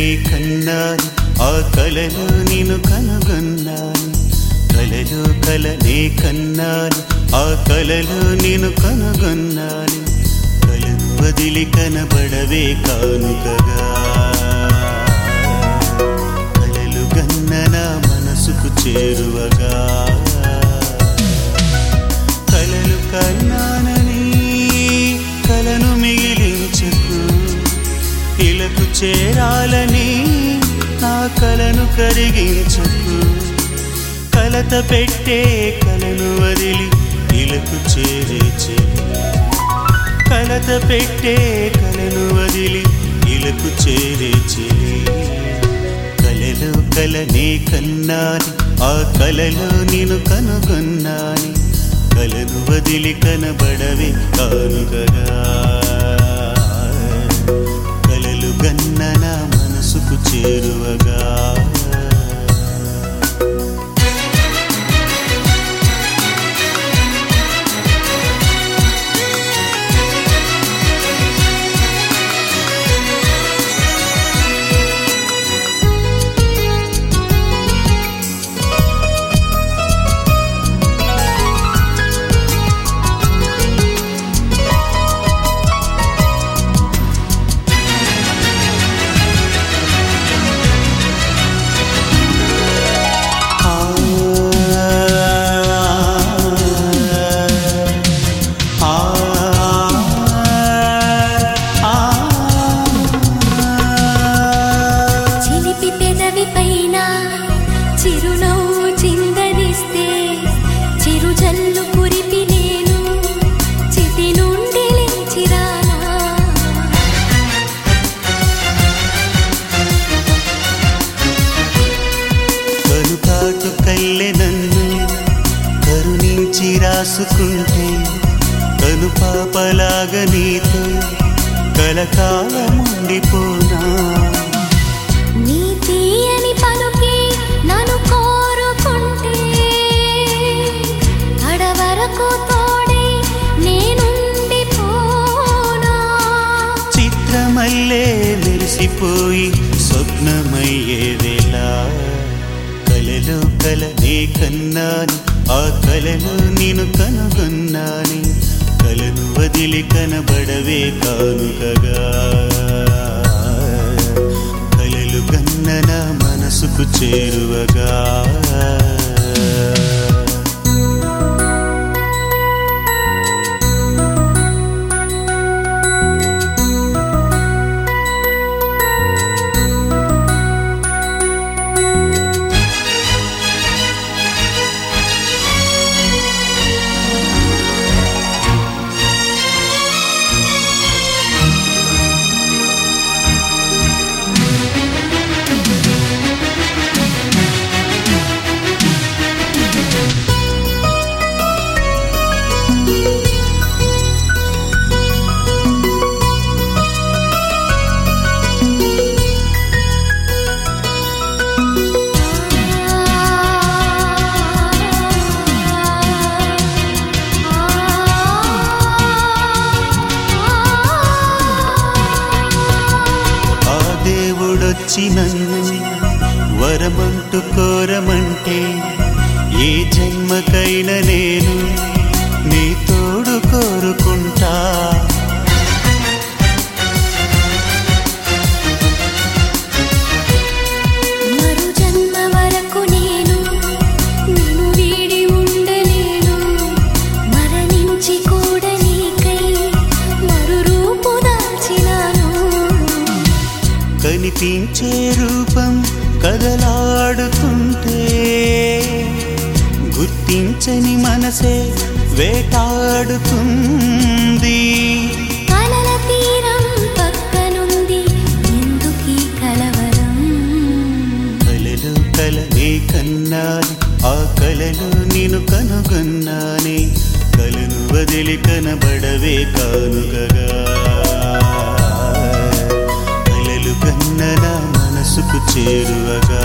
కన్నాను ఆ కలలో నేను కనుగొన్నాను కలలో కలనే కన్నాను ఆ కలలో నేను కనుగొన్నాను కలను వదిలి కనబడవే కానుకగా కలలు గన్న నా మనసుకు చేరువగా కలలు కన్నానని కలను మిగిలించకు ఇలకు చేరాలని నా కలను కరిగించకు కలత పెట్టే కలను వదిలి ఇలకు చేరే చెలి కలత పెట్టే కలను వదిలి ఇలకు చేరే చెలి కలలో కలనే కన్నాని ఆ కలలో నేను కనుగొన్నాని కలను వదిలి కనబడవే కానుకగా కలలు గన్న నా మనసుకు చేరువగా చిలిపి పెదవి పైన చిరునవ్వు చిందనిస్తే చిరు జల్లు కురిపి నేను చితి నుండి లేచిరానా కనుకాటు కల్లె నన్ను కరుణించి రాసుకుంటే కను పాపలాగ నీతో కలకాలముండిపోనా నీ తీయని పలుకే నన్ను కోరుకుంటే కడవరకు తోడే నేనుండిపోనా చిత్రమల్లే మెరిసిపోయి స్వప్నమయ్యే వేళ కలలో కలనే కన్నాని ఆ కలలో నేను కనుగొన్నాని కలను వదిలి కనబడవే కానుకగా కలలు కన్న నా మనసుకు చేరువగా ఆ దేవుడొచ్చి నన్ను వరమంటూ కోరమంటే ఏ జన్మకైనా నేను నీ తోడు కోరుకుంటా మరు జన్మ వరకు నేను నిన్ను వీడి ఉండలేను మరణించి కూడా నీకై మరు రూపు దాచినాను కనిపించే రూపం కదలాడుతుంటే గుర్తించని మనసే వేటాడుతుంది కలల తీరం పక్కనుంది ఎందుకీ కలవరం కలలు కలనే కన్నాని ఆ కలలో నేను కనుగొన్నానే కలను వదిలి కనబడవే కానుకగా కలలు కన్న నా మనసుకు చేరువగా